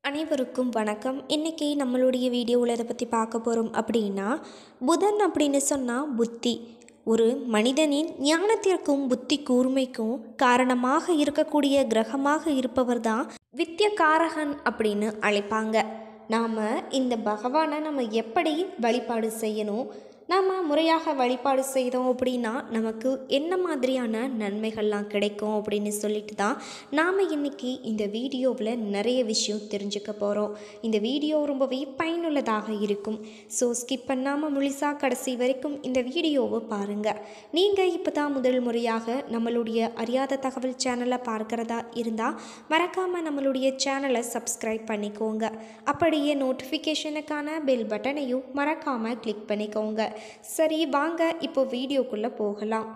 அனைவருக்கும் வணக்கம் இன்றைக்கி நம்மளுடைய வீடியோவில் எதை பற்றி பார்க்க போகிறோம் அப்படின்னா புதன் அப்படின்னு சொன்னால் புத்தி ஒரு மனிதனின் ஞானத்திற்கும் புத்தி கூர்மைக்கும் காரணமாக இருக்கக்கூடிய கிரகமாக இருப்பவர் தான் வித்யகாரகன் அப்படின்னு அழைப்பாங்க நாம் இந்த பகவானை நம்ம எப்படி வழிபாடு செய்யணும் நாம் முறையாக வழிபாடு செய்தோம் அப்படின்னா நமக்கு என்ன மாதிரியான நன்மைகள்லாம் கிடைக்கும் அப்படின்னு சொல்லிட்டு தான் நாம் இன்றைக்கி இந்த வீடியோவில் நிறைய விஷயம் தெரிஞ்சுக்க போகிறோம் இந்த வீடியோ ரொம்பவே பயனுள்ளதாக இருக்கும் ஸோ ஸ்கிப் பண்ணாமல் முழுசாக கடைசி வரைக்கும் இந்த வீடியோவை பாருங்கள் நீங்கள் இப்போ தான் முதல் முறையாக நம்மளுடைய அறியாத தகவல் சேனலை பார்க்குறதா இருந்தால் மறக்காமல் நம்மளுடைய சேனலை சப்ஸ்கிரைப் பண்ணிக்கோங்க அப்படியே நோட்டிஃபிகேஷனுக்கான பெல் பட்டனையும் மறக்காமல் கிளிக் பண்ணிக்கோங்க சரி வாங்க இப்போ வீடியோக்குள்ளே போகலாம்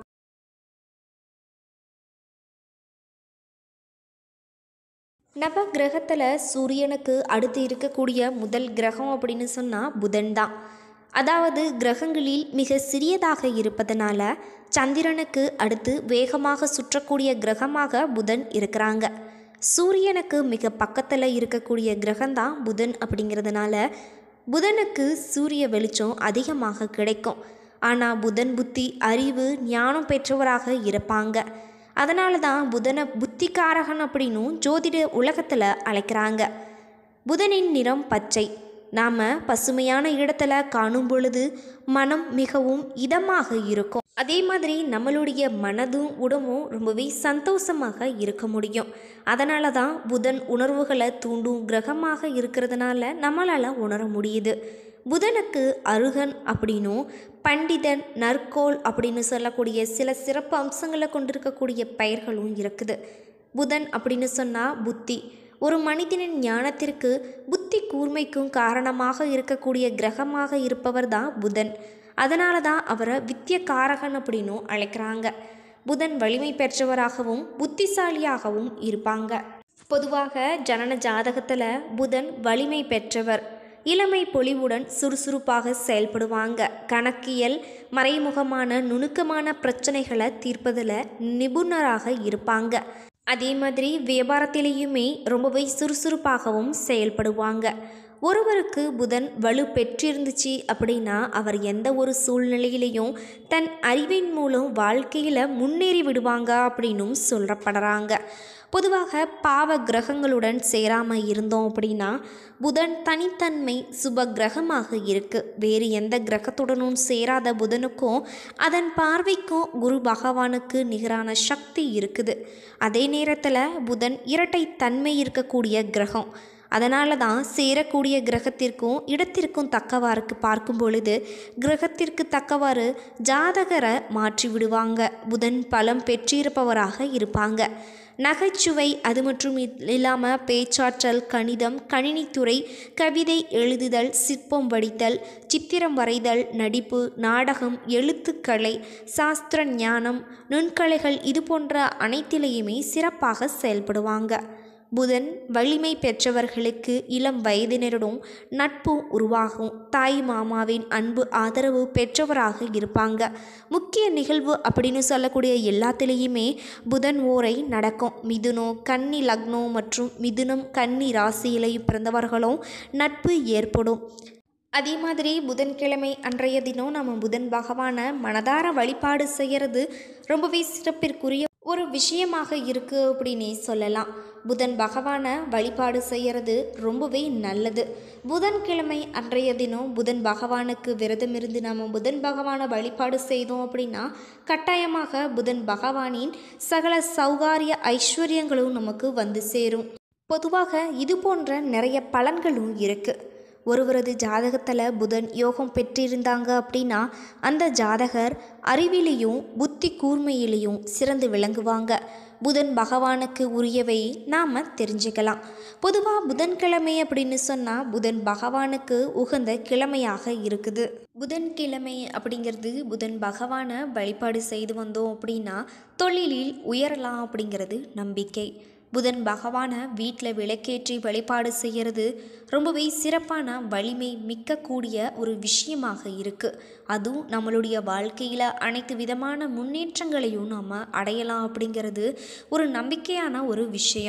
நவ கிரகத்தில் சூரியனுக்கு அடுத்து இருக்கக்கூடிய முதல் கிரகம் அப்படின்னு சொன்னால் புதன் தான் அதாவது கிரகங்களில் மிக சிறியதாக இருப்பதனால சந்திரனுக்கு அடுத்து வேகமாக சுற்றக்கூடிய கிரகமாக புதன் இருக்கிறாங்க சூரியனுக்கு மிக பக்கத்தில் இருக்கக்கூடிய கிரகம்தான் புதன் அப்படிங்கிறதுனால புதனுக்கு சூரிய வெளிச்சம் அதிகமாக கிடைக்கும் ஆனால் புதன் புத்தி அறிவு ஞானம் பெற்றவராக இருப்பாங்க அதனால தான் புதனை புத்திகாரகன் அப்படின்னும் ஜோதிட உலகத்தில் அழைக்கிறாங்க புதனின் நிறம் பச்சை நாம் பசுமையான இடத்துல காணும் பொழுது மனம் மிகவும் இதமாக இருக்கும் அதே மாதிரி நம்மளுடைய மனதும் உடம்பும் ரொம்பவே சந்தோஷமாக இருக்க முடியும் அதனால தான் புதன் உணர்வுகளை தூண்டும் கிரகமாக இருக்கிறதுனால நம்மளால் உணர முடியுது புதனுக்கு அருகன் அப்படின்னும் பண்டிதன் நற்கோள் அப்படின்னு சொல்லக்கூடிய சில சிறப்பு அம்சங்களை கொண்டிருக்கக்கூடிய பெயர்களும் இருக்குது புதன் அப்படின்னு சொன்னால் புத்தி ஒரு மனிதனின் ஞானத்திற்கு புத்தி கூர்மைக்கும் காரணமாக இருக்கக்கூடிய கிரகமாக இருப்பவர் தான் புதன் அதனால தான் அவரை வித்தியகாரகன் அப்படின்னும் அழைக்கிறாங்க புதன் வலிமை பெற்றவராகவும் புத்திசாலியாகவும் இருப்பாங்க பொதுவாக ஜனன ஜாதகத்தில் புதன் வலிமை பெற்றவர் இளமை பொலிவுடன் சுறுசுறுப்பாக செயல்படுவாங்க கணக்கியல் மறைமுகமான நுணுக்கமான பிரச்சனைகளை தீர்ப்பதில் நிபுணராக இருப்பாங்க அதே மாதிரி வியாபாரத்திலேயுமே ரொம்பவே சுறுசுறுப்பாகவும் செயல்படுவாங்க ஒருவருக்கு புதன் வலு பெற்றிருந்துச்சு அப்படின்னா அவர் எந்த ஒரு சூழ்நிலையிலையும் தன் அறிவின் மூலம் வாழ்க்கையில் முன்னேறி விடுவாங்க அப்படின்னும் சொல்லப்படுறாங்க பொதுவாக பாவ கிரகங்களுடன் சேராமல் இருந்தோம் அப்படின்னா புதன் தனித்தன்மை சுப கிரகமாக இருக்குது வேறு எந்த கிரகத்துடனும் சேராத புதனுக்கும் அதன் பார்வைக்கும் குரு பகவானுக்கு நிகரான சக்தி இருக்குது அதே நேரத்தில் புதன் இரட்டை தன்மை இருக்கக்கூடிய கிரகம் அதனால தான் சேரக்கூடிய கிரகத்திற்கும் இடத்திற்கும் தக்கவாறுக்கு பார்க்கும் பொழுது கிரகத்திற்கு தக்கவாறு ஜாதகரை மாற்றி விடுவாங்க புதன் பலம் பெற்றிருப்பவராக இருப்பாங்க நகைச்சுவை அது மட்டும் இல்லாமல் பேச்சாற்றல் கணிதம் கணினித்துறை கவிதை எழுதுதல் சிற்பம் வடித்தல் சித்திரம் வரைதல் நடிப்பு நாடகம் எழுத்துக்கலை சாஸ்திர ஞானம் நுண்கலைகள் இது போன்ற அனைத்திலையுமே சிறப்பாக செயல்படுவாங்க புதன் வலிமை பெற்றவர்களுக்கு இளம் வயதினருடன் நட்பு உருவாகும் தாய் மாமாவின் அன்பு ஆதரவு பெற்றவராக இருப்பாங்க முக்கிய நிகழ்வு அப்படின்னு சொல்லக்கூடிய எல்லாத்துலேயுமே புதன் ஓரை நடக்கும் மிதுனம் கன்னி லக்னம் மற்றும் மிதுனம் கன்னி ராசியிலை பிறந்தவர்களும் நட்பு ஏற்படும் அதே மாதிரி புதன்கிழமை அன்றைய தினம் நம்ம புதன் பகவானை மனதார வழிபாடு செய்கிறது ரொம்பவே சிறப்பிற்குரிய ஒரு விஷயமாக இருக்குது அப்படின்னே சொல்லலாம் புதன் பகவானை வழிபாடு செய்கிறது ரொம்பவே நல்லது புதன்கிழமை அன்றைய தினம் புதன் பகவானுக்கு விரதம் இருந்து நம்ம புதன் பகவானை வழிபாடு செய்தோம் அப்படின்னா கட்டாயமாக புதன் பகவானின் சகல சௌகாரிய ஐஸ்வர்யங்களும் நமக்கு வந்து சேரும் பொதுவாக இது போன்ற நிறைய பலன்களும் இருக்குது ஒருவரது ஜாதகத்தில் புதன் யோகம் பெற்றிருந்தாங்க அப்படின்னா அந்த ஜாதகர் அறிவிலையும் புத்தி கூர்மையிலையும் சிறந்து விளங்குவாங்க புதன் பகவானுக்கு உரியவை நாம் தெரிஞ்சுக்கலாம் பொதுவாக புதன்கிழமை அப்படின்னு சொன்னால் புதன் பகவானுக்கு உகந்த கிழமையாக இருக்குது புதன்கிழமை அப்படிங்கிறது புதன் பகவானை வழிபாடு செய்து வந்தோம் அப்படின்னா தொழிலில் உயரலாம் அப்படிங்கிறது நம்பிக்கை புதன் பகவானை வீட்டில் விளக்கேற்றி வழிபாடு செய்கிறது ரொம்பவே சிறப்பான வலிமை மிக்கக்கூடிய ஒரு விஷயமாக இருக்குது அதுவும் நம்மளுடைய வாழ்க்கையில் அனைத்து விதமான முன்னேற்றங்களையும் நாம் அடையலாம் அப்படிங்கிறது ஒரு நம்பிக்கையான ஒரு விஷயம்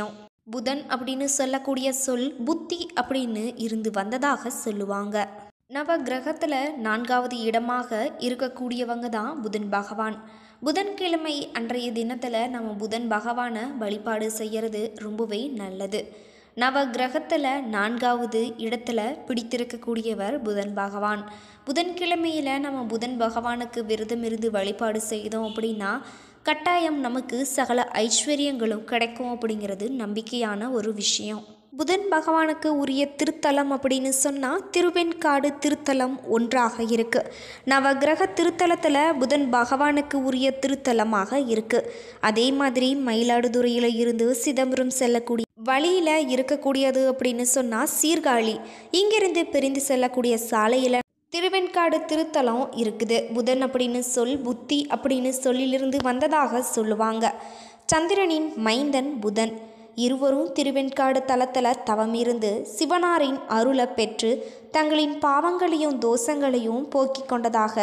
புதன் அப்படின்னு சொல்லக்கூடிய சொல் புத்தி அப்படின்னு இருந்து வந்ததாக சொல்லுவாங்க நவ கிரகத்தில் நான்காவது இடமாக இருக்கக்கூடியவங்க தான் புதன் பகவான் புதன்கிழமை அன்றைய தினத்தில் நம்ம புதன் பகவானை வழிபாடு செய்கிறது ரொம்பவே நல்லது நவ கிரகத்தில் நான்காவது இடத்துல பிடித்திருக்கக்கூடியவர் புதன் பகவான் புதன்கிழமையில் நம்ம புதன் பகவானுக்கு விரதம் இருந்து வழிபாடு செய்தோம் அப்படின்னா கட்டாயம் நமக்கு சகல ஐஸ்வர்யங்களும் கிடைக்கும் அப்படிங்கிறது நம்பிக்கையான ஒரு விஷயம் புதன் பகவானுக்கு உரிய திருத்தலம் அப்படின்னு சொன்னால் திருவெண்காடு திருத்தலம் ஒன்றாக இருக்குது நவகிரக திருத்தலத்தில் புதன் பகவானுக்கு உரிய திருத்தலமாக இருக்குது அதே மாதிரி மயிலாடுதுறையில் இருந்து சிதம்பரம் செல்லக்கூடிய வழியில் இருக்கக்கூடியது அப்படின்னு சொன்னால் சீர்காழி இங்கிருந்து பிரிந்து செல்லக்கூடிய சாலையில் திருவெண்காடு திருத்தலம் இருக்குது புதன் அப்படின்னு சொல் புத்தி அப்படின்னு சொல்லிலிருந்து வந்ததாக சொல்லுவாங்க சந்திரனின் மைந்தன் புதன் இருவரும் திருவெண்காடு தலத்தில் தவமிருந்து சிவனாரின் அருளை பெற்று தங்களின் பாவங்களையும் தோஷங்களையும் போக்கிக் கொண்டதாக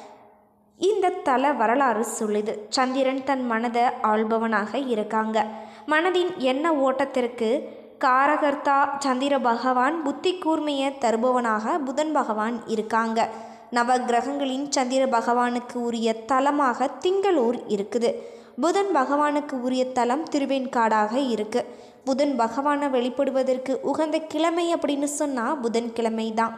இந்த தல வரலாறு சொல்லுது சந்திரன் தன் மனதை ஆள்பவனாக இருக்காங்க மனதின் எண்ண ஓட்டத்திற்கு காரகர்த்தா சந்திர பகவான் புத்தி கூர்மையை தருபவனாக புதன் பகவான் இருக்காங்க நவ கிரகங்களின் சந்திர பகவானுக்கு உரிய தலமாக திங்களூர் இருக்குது புதன் பகவானுக்கு உரிய தலம் திருவெண்காடாக இருக்கு புதன் பகவானை வெளிப்படுவதற்கு உகந்த கிழமை அப்படின்னு சொன்னால் புதன்கிழமை தான்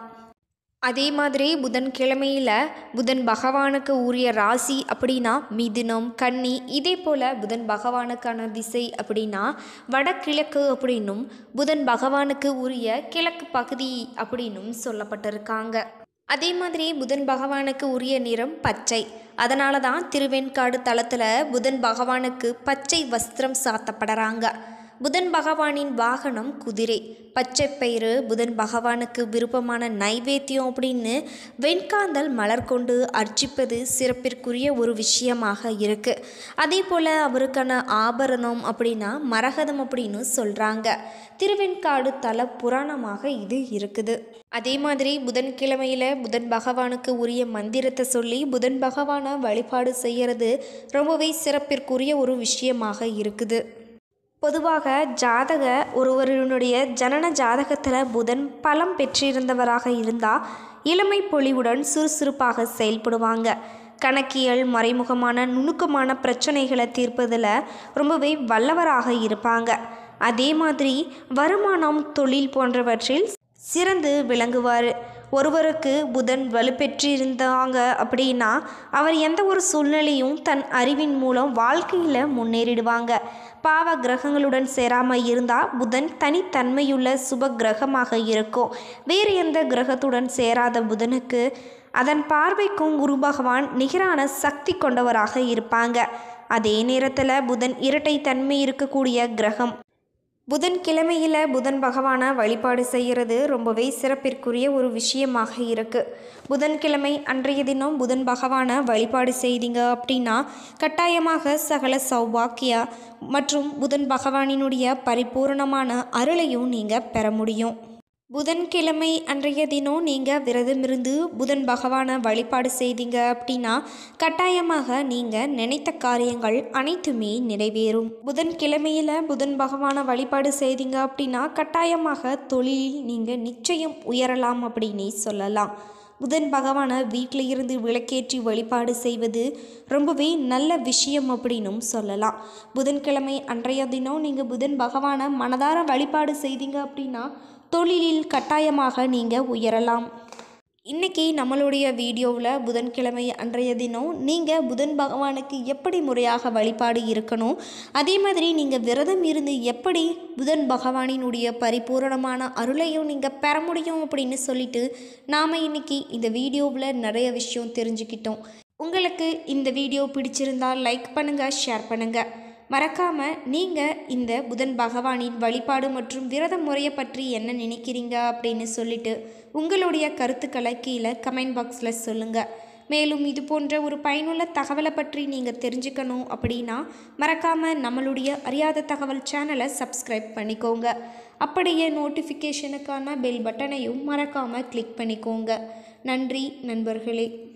அதே மாதிரி புதன்கிழமையில் புதன் பகவானுக்கு உரிய ராசி அப்படின்னா மிதுனம் கன்னி இதே போல் புதன் பகவானுக்கான திசை அப்படின்னா வடகிழக்கு அப்படின்னும் புதன் பகவானுக்கு உரிய கிழக்கு பகுதி அப்படின்னும் சொல்லப்பட்டிருக்காங்க அதே மாதிரி புதன் பகவானுக்கு உரிய நிறம் பச்சை அதனால தான் திருவெண்காடு தளத்தில் புதன் பகவானுக்கு பச்சை வஸ்திரம் சாத்தப்படுறாங்க புதன் பகவானின் வாகனம் குதிரை பச்சை பயிறு புதன் பகவானுக்கு விருப்பமான நைவேத்தியம் அப்படின்னு வெண்காந்தல் மலர் கொண்டு அர்ச்சிப்பது சிறப்பிற்குரிய ஒரு விஷயமாக இருக்குது அதே போல் அவருக்கான ஆபரணம் அப்படின்னா மரகதம் அப்படின்னு சொல்கிறாங்க திருவெண்காடு தல புராணமாக இது இருக்குது அதே மாதிரி புதன்கிழமையில் புதன் பகவானுக்கு உரிய மந்திரத்தை சொல்லி புதன் பகவானை வழிபாடு செய்கிறது ரொம்பவே சிறப்பிற்குரிய ஒரு விஷயமாக இருக்குது பொதுவாக ஜாதக ஒருவருடைய ஜனன ஜாதகத்தில் புதன் பலம் பெற்றிருந்தவராக இருந்தால் இளமை பொலிவுடன் சுறுசுறுப்பாக செயல்படுவாங்க கணக்கியல் மறைமுகமான நுணுக்கமான பிரச்சனைகளை தீர்ப்பதில் ரொம்பவே வல்லவராக இருப்பாங்க அதே மாதிரி வருமானம் தொழில் போன்றவற்றில் சிறந்து விளங்குவார் ஒருவருக்கு புதன் வலுப்பெற்றிருந்தாங்க அப்படின்னா அவர் எந்த ஒரு சூழ்நிலையும் தன் அறிவின் மூலம் வாழ்க்கையில் முன்னேறிடுவாங்க பாவ கிரகங்களுடன் சேராமல் இருந்தால் புதன் தனித்தன்மையுள்ள சுப கிரகமாக இருக்கும் வேறு எந்த கிரகத்துடன் சேராத புதனுக்கு அதன் பார்வைக்கும் குரு பகவான் நிகரான சக்தி கொண்டவராக இருப்பாங்க அதே நேரத்தில் புதன் இரட்டை தன்மை இருக்கக்கூடிய கிரகம் புதன் கிழமையில் புதன் பகவானை வழிபாடு செய்கிறது ரொம்பவே சிறப்பிற்குரிய ஒரு விஷயமாக இருக்குது புதன்கிழமை அன்றைய தினம் புதன் பகவானை வழிபாடு செய்தீங்க அப்படின்னா கட்டாயமாக சகல சௌபாக்கியா மற்றும் புதன் பகவானினுடைய பரிபூரணமான அருளையும் நீங்கள் பெற முடியும் புதன்கிழமை அன்றைய தினம் நீங்கள் விரதமிருந்து புதன் பகவானை வழிபாடு செய்தீங்க அப்படின்னா கட்டாயமாக நீங்கள் நினைத்த காரியங்கள் அனைத்துமே நிறைவேறும் புதன்கிழமையில் புதன் பகவானை வழிபாடு செய்தீங்க அப்படின்னா கட்டாயமாக தொழிலில் நீங்கள் நிச்சயம் உயரலாம் அப்படின்னு சொல்லலாம் புதன் பகவானை வீட்டில் இருந்து விளக்கேற்றி வழிபாடு செய்வது ரொம்பவே நல்ல விஷயம் அப்படின்னும் சொல்லலாம் புதன்கிழமை அன்றைய தினம் நீங்கள் புதன் பகவானை மனதார வழிபாடு செய்தீங்க அப்படின்னா தொழிலில் கட்டாயமாக நீங்கள் உயரலாம் இன்றைக்கி நம்மளுடைய வீடியோவில் புதன்கிழமை அன்றைய தினம் நீங்கள் புதன் பகவானுக்கு எப்படி முறையாக வழிபாடு இருக்கணும் அதே மாதிரி நீங்கள் விரதம் இருந்து எப்படி புதன் பகவானினுடைய பரிபூரணமான அருளையும் நீங்கள் பெற முடியும் அப்படின்னு சொல்லிட்டு நாம் இன்றைக்கி இந்த வீடியோவில் நிறைய விஷயம் தெரிஞ்சுக்கிட்டோம் உங்களுக்கு இந்த வீடியோ பிடிச்சிருந்தால் லைக் பண்ணுங்கள் ஷேர் பண்ணுங்கள் மறக்காமல் நீங்கள் இந்த புதன் பகவானின் வழிபாடு மற்றும் விரத முறையை பற்றி என்ன நினைக்கிறீங்க அப்படின்னு சொல்லிட்டு உங்களுடைய கருத்துக்களை கீழே கமெண்ட் பாக்ஸில் சொல்லுங்கள் மேலும் இது போன்ற ஒரு பயனுள்ள தகவலை பற்றி நீங்கள் தெரிஞ்சுக்கணும் அப்படின்னா மறக்காமல் நம்மளுடைய அறியாத தகவல் சேனலை சப்ஸ்கிரைப் பண்ணிக்கோங்க அப்படியே நோட்டிஃபிகேஷனுக்கான பெல் பட்டனையும் மறக்காமல் கிளிக் பண்ணிக்கோங்க நன்றி நண்பர்களே